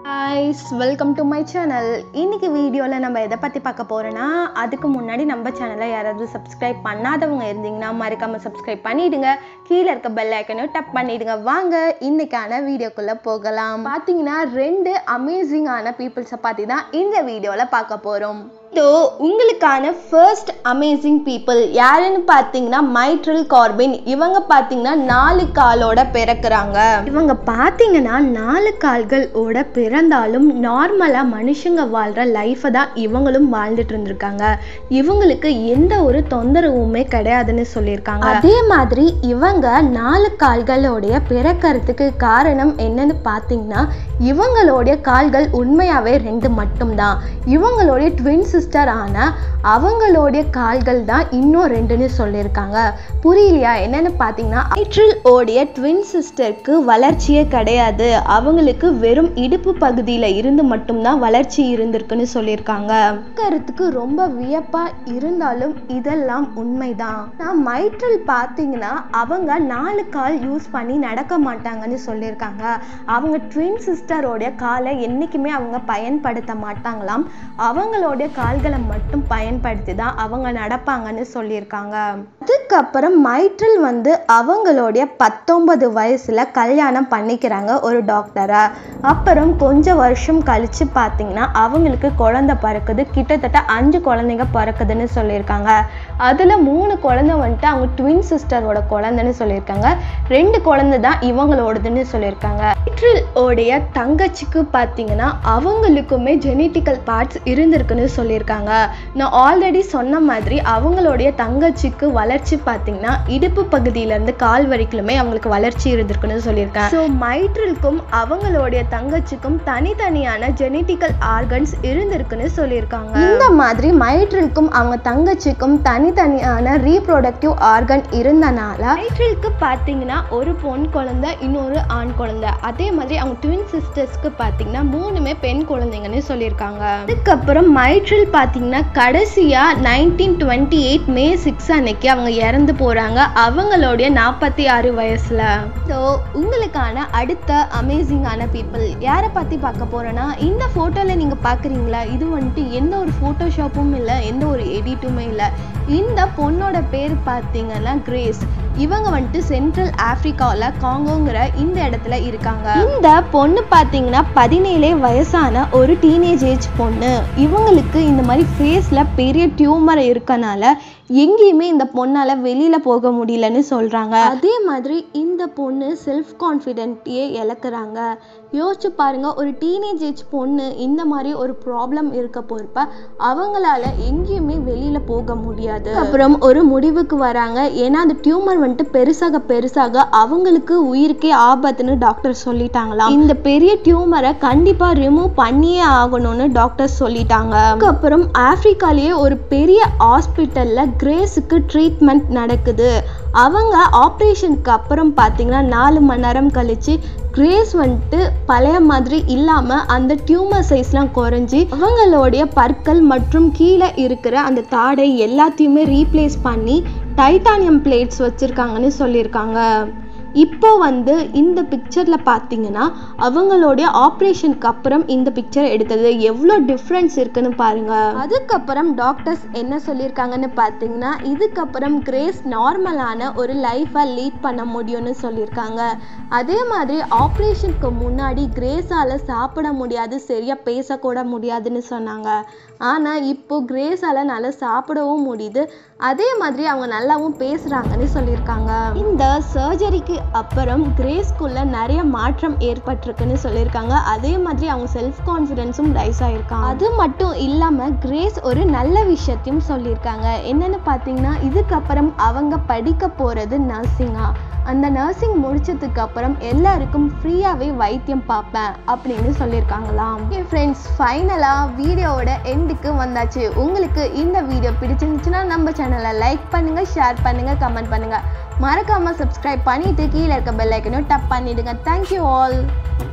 ஹாய்ஸ் welcome to my channel இன்னைக்கு வீடியோவில் நம்ம எதை பற்றி பார்க்க போகிறோன்னா அதுக்கு முன்னாடி நம்ம சேனலை யாராவது சப்ஸ்கிரைப் பண்ணாதவங்க இருந்தீங்கன்னா மறக்காமல் சப்ஸ்கிரைப் பண்ணிடுங்க கீழே இருக்க பெல் ஐக்கனையும் டப் பண்ணிடுங்க வாங்க இன்னைக்கான வீடியோக்குள்ளே போகலாம் பார்த்தீங்கன்னா ரெண்டு அமேசிங்கான பீப்புள்ஸை பற்றி தான் இந்த வீடியோவில் பார்க்க போகிறோம் இதோ உங்களுக்கான ஃபர்ஸ்ட் அமேசிங் பீப்புள் யாருன்னு பார்த்தீங்கன்னா மைட்ரல் கார்பின் இவங்க பார்த்தீங்கன்னா நாலு காலோட பிறக்கிறாங்க இவங்க பார்த்தீங்கன்னா நாலு கால்களோட பிறந்தாலும் நார்மலாக மனுஷங்க வாழ்கிற லைஃப்பை தான் இவங்களும் வாழ்ந்துட்டு இருந்திருக்காங்க இவங்களுக்கு எந்த ஒரு தொந்தரவுமே கிடையாதுன்னு சொல்லியிருக்காங்க அதே மாதிரி இவங்க நாலு கால்களோடைய பிறக்கிறதுக்கு காரணம் என்னன்னு பார்த்தீங்கன்னா இவங்களுடைய கால்கள் உண்மையாகவே ரெண்டு மட்டும்தான் இவங்களுடைய ட்வின் சிஸ்டர் ஆன அவங்களுடைய கால்கள் தான் இன்னும் ரெண்டுன்னு சொல்லியிருக்காங்க புரியலையா என்னன்னு பார்த்தீங்கன்னா ஐட்ரில் ஓடைய ட்வின் சிஸ்டருக்கு வளர்ச்சியே கிடையாது அவங்களுக்கு வெறும் இடுப்பு பகுதியில் இருந்து மட்டும்தான் வளர்ச்சி இருந்திருக்குன்னு சொல்லியிருக்காங்க பார்க்கறதுக்கு ரொம்ப வியப்பா இருந்தாலும் இதெல்லாம் உண்மைதான் நான் மைட்ரல் பார்த்தீங்கன்னா அவங்க நாலு கால் யூஸ் பண்ணி நடக்க மாட்டாங்கன்னு சொல்லியிருக்காங்க அவங்க ட்வின் சிஸ்டரோடைய காலை என்றைக்குமே அவங்க பயன்படுத்த மாட்டாங்களாம் அவங்களுடைய கால்களை மட்டும் பயன்படுத்தி தான் அவங்க நடப்பாங்கன்னு சொல்லியிருக்காங்க அதுக்கப்புறம் மைட்ரல் வந்து அவங்களுடைய பத்தொன்பது வயசுல கல்யாணம் பண்ணிக்கிறாங்க ஒரு டாக்டரை அப்புறம் கொஞ்சம் வருஷம் கழிச்சு பார்த்தீங்கன்னா அவங்களுக்கு குழந்தை பிறக்குது கிட்டத்தட்ட அஞ்சு குழந்தைங்க பிறக்குதுன்னு சொல்லியிருக்காங்க அதில் மூணு குழந்தை வந்துட்டு அவங்க ட்வின் சிஸ்டரோட குழந்தைன்னு சொல்லியிருக்காங்க ரெண்டு குழந்தை தான் இவங்களோடதுன்னு சொல்லியிருக்காங்க மைட்ரல் உடைய தங்கச்சிக்கு பார்த்தீங்கன்னா அவங்களுக்குமே ஜெனட்டிக்கல் பார்ட்ஸ் இருந்திருக்குன்னு சொல்லியிருக்காங்க நான் ஆல்ரெடி சொன்ன மாதிரி அவங்களுடைய தங்கச்சிக்கு வளர்ச்சி பார்த்தீங்கன்னா இடுப்பு பகுதியிலேருந்து கால் வரைக்குமே அவங்களுக்கு வளர்ச்சி இருந்திருக்குன்னு சொல்லியிருக்கேன் ஸோ மைட்ரலுக்கும் அவங்களுடைய தங்கச்சிக்கும் தனித்தனியான ஜெனட்டிக்கல் ஆர்கன்ஸ் இருந்திருக்குன்னு சொல்லியிருக்காங்க இந்த மாதிரி மைட்ரலுக்கும் அவங்க தங்கச்சிக்கும் தனித்தனியான ரீப்ரொடக்டிவ் ஆர்கன் இருந்தனால மைட்ரலுக்கு பார்த்தீங்கன்னா ஒரு பொன் குழந்தை இன்னொரு ஆண் குழந்தை அதே மாதிரி அவங்க ட்வின் சிஸ்டர்ஸ்க்கு பார்த்தீங்கன்னா மூணுமே பெண் குழந்தைங்கன்னு சொல்லியிருக்காங்க அதுக்கப்புறம் மைட்ரல் பார்த்தீங்கன்னா கடைசியாக nineteen twenty eight May six அன்னைக்கு அவங்க இறந்து போகிறாங்க அவங்களுடைய நாற்பத்தி ஆறு வயசில் ஸோ உங்களுக்கான அடுத்த அமேசிங்கான பீப்புள் யாரை பற்றி பார்க்க போகிறோன்னா இந்த ஃபோட்டோவில் நீங்கள் பார்க்குறீங்களா இது வந்துட்டு எந்த ஒரு ஃபோட்டோஷாப்பும் இல்லை எந்த ஒரு எடிட்டுமே இல்லை இந்த பொண்ணோட பேர் பார்த்தீங்கன்னா கிரேஸ் இவங்க வந்துட்டு சென்ட்ரல் ஆப்பிரிக்காவில் காங்கோங்கிற இந்த இடத்துல இருக்காங்க இந்த பொண்ணு பார்த்தீங்கன்னா பதினேழே வயசான ஒரு டீனேஜ் ஏஜ் பொண்ணு இவங்களுக்கு இந்த மாதிரி ஃபேஸில் பெரிய டியூமர் இருக்கனால எங்கேயுமே இந்த பொண்ணால் வெளியில் போக முடியலன்னு சொல்கிறாங்க அதே மாதிரி இந்த பொண்ணு செல்ஃப் கான்ஃபிடென்ட்டையே இழக்கிறாங்க யோசிச்சு பாருங்க ஒரு டீனேஜ் ஏஜ் பொண்ணு இந்த மாதிரி ஒரு ப்ராப்ளம் இருக்க போறப்ப அவங்களால எங்கேயுமே வெளியில போக முடியாது அப்புறம் ஒரு முடிவுக்கு வராங்க ஏன்னா அந்த டியூமர் வந்துட்டு பெருசாக பெருசாக அவங்களுக்கு உயிருக்கே ஆபத்துன்னு டாக்டர் சொல்லிட்டாங்களாம் இந்த பெரிய டியூமரை கண்டிப்பா ரிமூவ் பண்ணியே ஆகணும்னு டாக்டர் சொல்லிட்டாங்க அதுக்கப்புறம் ஆப்பிரிக்காலேயே ஒரு பெரிய ஹாஸ்பிட்டல்ல கிரேஸுக்கு ட்ரீட்மெண்ட் நடக்குது அவங்க ஆப்ரேஷனுக்கு அப்புறம் பார்த்தீங்கன்னா நாலு மணி நேரம் கழிச்சு கிரேஸ் வந்துட்டு பழைய மாதிரி இல்லாமல் அந்த டியூமர் சைஸ்லாம் குறைஞ்சி அவங்களுடைய பற்கள் மற்றும் கீழே இருக்கிற அந்த தாடை எல்லாத்தையுமே ரீப்ளேஸ் பண்ணி டைட்டானியம் பிளேட்ஸ் வச்சுருக்காங்கன்னு சொல்லியிருக்காங்க இப்போ வந்து இந்த பிக்சரில் பார்த்தீங்கன்னா அவங்களுடைய ஆப்ரேஷனுக்கு அப்புறம் இந்த பிக்சர் எடுத்தது எவ்வளோ டிஃப்ரென்ஸ் இருக்குன்னு பாருங்க அதுக்கப்புறம் டாக்டர்ஸ் என்ன சொல்லியிருக்காங்கன்னு பார்த்தீங்கன்னா இதுக்கப்புறம் கிரேஸ் நார்மலான ஒரு லைஃப்பை லீட் பண்ண முடியும்னு சொல்லியிருக்காங்க அதே மாதிரி ஆப்ரேஷனுக்கு முன்னாடி கிரேஸால் சாப்பிட முடியாது சரியாக பேசக்கூட முடியாதுன்னு சொன்னாங்க ஆனால் இப்போ கிரேஸால் நல்லா சாப்பிடவும் முடியுது அதே மாதிரி அவங்க நல்லாவும் பேசுகிறாங்கன்னு சொல்லியிருக்காங்க இந்த சர்ஜரிக்கு அப்புறம் கிரேஸ்குள்ள நிறைய மாற்றம் ஏற்பட்டிருக்குன்னு சொல்லியிருக்காங்க அதே மாதிரி அவங்க செல்ஃப் கான்ஃபிடென்ஸும் ரைஸ் ஆயிருக்காங்க அது மட்டும் இல்லாமல் கிரேஸ் ஒரு நல்ல விஷயத்தையும் சொல்லியிருக்காங்க என்னன்னு பார்த்தீங்கன்னா இதுக்கப்புறம் அவங்க படிக்க போகிறது நர்சிங்கா அந்த நர்சிங் முடிச்சதுக்கு அப்புறம் எல்லாருக்கும் ஃப்ரீயாகவே வைத்தியம் பார்ப்பேன் அப்படின்னு சொல்லியிருக்காங்களாம் ஓகே ஃப்ரெண்ட்ஸ் ஃபைனலாக வீடியோவோட எண்டுக்கு வந்தாச்சு உங்களுக்கு இந்த வீடியோ பிடிச்சிருந்துச்சுன்னா நம்ம சேனலை லைக் பண்ணுங்கள் ஷேர் பண்ணுங்கள் கமெண்ட் பண்ணுங்கள் மறக்காமல் சப்ஸ்கிரைப் பண்ணிட்டு கீழே இருக்க பெல் ஐக்கனையும் டப் பண்ணிடுங்க தேங்க்யூ ஆல்